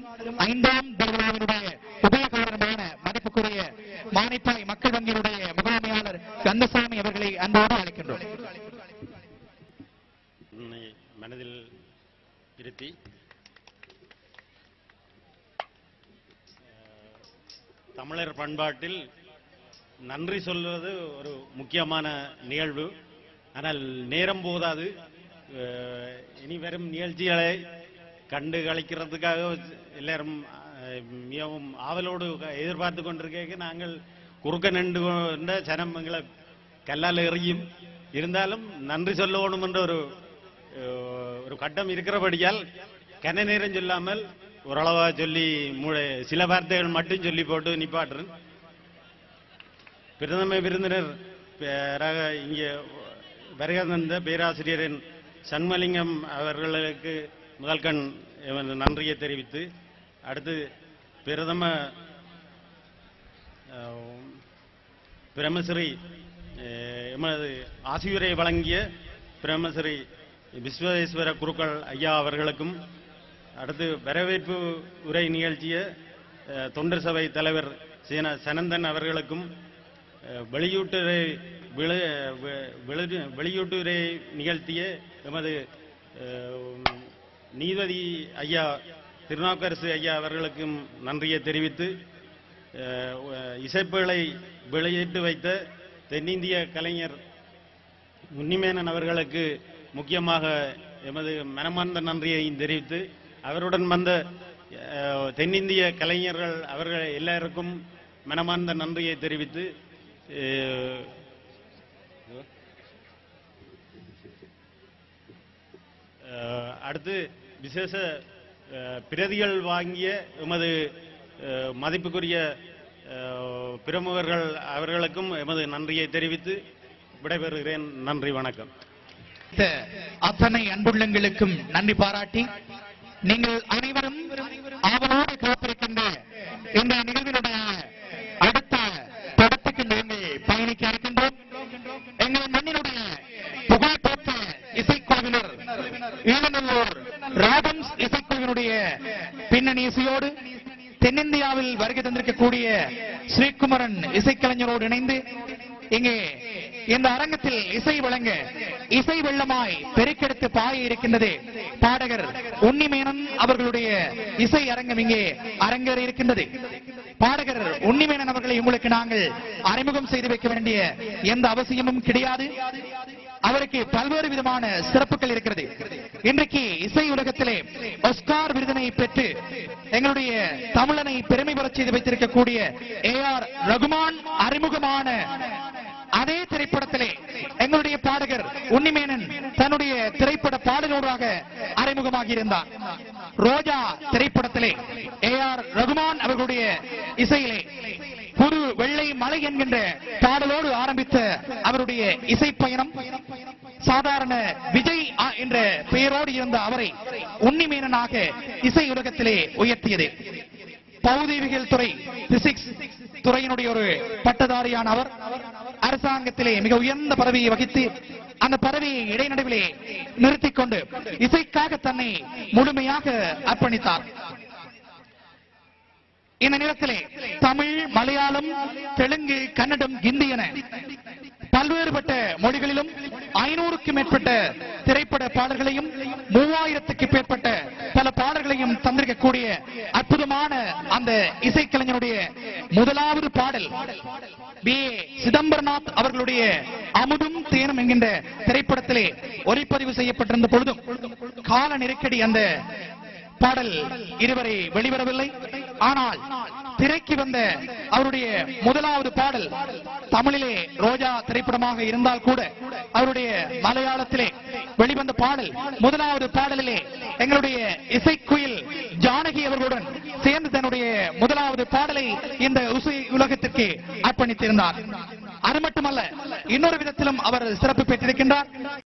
ஐந்தாம் திருவிழாவினுடைய உபயகாரணமான மதிப்புக்குரிய மானிப்பாய் மக்கள் வங்கியினுடைய முகாமையாளர் கந்தசாமி அவர்களை அன்போடு அழைக்கின்றோம் உன்னை மனதில் இருத்தி அஹ், தமிழர் பண்பாட்டில் நன்றி சொல்வது ஒரு முக்கியமான நிகழ்வு ஆனால் நேரம் போதாது அஹ், இனி வரும் நிகழ்ச்சிகளை கண்டு கழிக்கிறதுக்காக எல்லாரும் அஹ், மிகவும் ஆவலோடு எதிர்பார்த்து கொண்டிருக்க நாங்கள் குறுக்க நின்று கொண்ட சனம் எங்களை கல்லால் எறியும் இருந்தாலும் நன்றி சொல்லணும் என்ற ஒரு அஹ், ஒரு கட்டம் இருக்கிறபடியால் கன நேரம் சொல்லாமல் ஓரளவா சொல்லி மூ- சில வார்த்தைகள் மட்டும் சொல்லி போட்டு நிப்பாட்டுறேன் பிரதம விருந்தினர் பேராக இங்கே வருகை தந்த பேராசிரியரின் சண்மலிங்கம் அவர்களுக்கு முதல் கண் எமது நன்றியை தெரிவித்து அடுத்து பிரதம அஹ், பிரம்மஸ்ரீ அஹ், எமது ஆசியுரை வழங்கிய பிரம்மஸ்ரீ விஸ்வேஸ்வர குருக்கள் ஐயா அவர்களுக்கும் அடுத்து வரவேற்பு உரை நிகழ்த்திய அஹ், தொண்டர் சபை தலைவர் சீன சனந்தன் அவர்களுக்கும் அஹ், வெளியூட்டுரை விளை- வெ- வெளி- வெளியூட்டுரை நிகழ்த்திய எமது அஹ், நீதிபதி ஐயா திருநாவுக்கரசு ஐயா அவர்களுக்கும் நன்றியை தெரிவித்து அஹ், இசைப்புகளை வெளியிட்டு வைத்த தென்னிந்திய கலைஞர் உன்னிமேனன் அவர்களுக்கு முக்கியமாக எமது மனமார்ந்த நன்றியையும் தெரிவித்து அவருடன் வந்த அஹ், தென்னிந்திய கலைஞர்கள் அவர்கள் எல்லாருக்கும் மனமார்ந்த நன்றியை தெரிவித்து அஹ், அஹ், அடுத்து விசேஷ அஹ், பிரதிகள் வாங்கிய எமது அஹ், மதிப்புக்குரிய அஹ், பிரமுகர்கள் அவர்களுக்கும் எமது நன்றியை தெரிவித்து விடைபெறுகிறேன் நன்றி வணக்கம் இந்த அத்தனை அன்புள்ளங்களுக்கும் நன்றி பாராட்டி நீங்கள் அனைவரும் ஆவலோடு காத்திருக்கின்ற இந்த நிகழ்வினுடைய அடுத்த படத்துக்கு நாங்கள் பயணிக்க இருக்கின்றோம் எங்கள் மண்ணினுடைய புகழ்பெற்ற இசைக்குழுவினர் ஈழநல்லூர் ராகம்ஸ் இசைக்குழுவினுடைய பின்னணி இசையோடு தென்னிந்தியாவில் வருகை தந்திருக்கக்கூடிய ஸ்ரீகுமரன் இசைக்கலைஞரோடு இணைந்து இங்கே இந்த அரங்கத்தில் இசை வழங்க இசை வெள்ளமாய் பெருக்கெடுத்து பாய இருக்கின்றது பாடகர் உன்னிமேனன் அவர்களுடைய இசை அரங்கம் இங்கே அரங்கேற இருக்கின்றது பாடகர் உன்னிமேனன் அவர்களை உங்களுக்கு நாங்கள் அறிமுகம் செய்து வைக்க வேண்டிய எந்த அவசியமும் கிடையாது அவருக்கு பல்வேறு விதமான சிறப்புகள் இருக்கிறது இன்றைக்கு இசை உலகத்திலே ஒஸ்கார் விருதினை பெற்று எங்களுடைய தமிழனை பெருமை பெறச் செய்து வைத்திருக்கக்கூடிய ஏ ஆர் ரகுமான் அறிமுகமான அதே திரைப்படத்திலே எங்களுடைய பாடகர் உன்னிமேனன் தன்னுடைய திரைப்பட பாடலோடாக அறிமுகமாகி இருந்தார் ரோஜா திரைப்படத்திலே ஏ ஆர் ரகுமான் அவர்களுடைய இசையிலே புது வெள்ளை மலை என்கின்ற பாடலோடு ஆரம்பித்த அவருடைய இசை பயணம் சாதாரண விஜய் ஆ என்ற பெயரோடு இருந்த அவரை உன்னிமேனனாக இசை உலகத்திலே உயர்த்தியது பௌதீவியல் துறை பிசிக்ஸ் துறையினுடைய ஒரு பட்டதாரியான அவர் அரசாங்கத்திலே மிக உயர்ந்த பதவியை வகித்து அந்த பதவியை இடைநடுவிலே நிறுத்திக் கொண்டு இசைக்காக தன்னை முழுமையாக அர்ப்பணித்தார் இந்த நேரத்திலே தமிழ் மலையாளம் தெலுங்கு கன்னடம் ஹிந்தி என பல்வேறுபட்ட மொழிகளிலும் ஐநூறுக்கும் மேற்பட்ட திரைப்பட பாடல்களையும் மூவாயிரத்துக்கு மேற்பட்ட பல பாடல்களையும் தந்திருக்கக்கூடிய அற்புதமான அந்த இசைக்கலைஞருடைய முதலாவது பாடல் பி ஏ சிதம்பரநாத் அவர்களுடைய அமுதும் தேனும் என்கின்ற திரைப்படத்திலே ஒளிப்பதிவு செய்யப்பட்டிருந்த பொழுதும் கால நெருக்கடி அந்த பாடல் இதுவரை வெளிவரவில்லை ஆனால் திரைக்கு வந்த அவருடைய முதலாவது பாடல் தமிழிலே ரோஜா திரைப்படமாக இருந்தால் கூட அவருடைய மலையாளத்திலே வெளிவந்த பாடல் முதலாவது பாடலிலே எங்களுடைய இசைக்குயில் ஜானகி அவர்களுடன் சேர்ந்து தன்னுடைய முதலாவது பாடலை இந்த இசை உலகத்திற்கு அர்ப்பணித்திருந்தார் அது மட்டுமல்ல இன்னொரு விதத்திலும் அவர் சிறப்பு பெற்றிருக்கின்றார்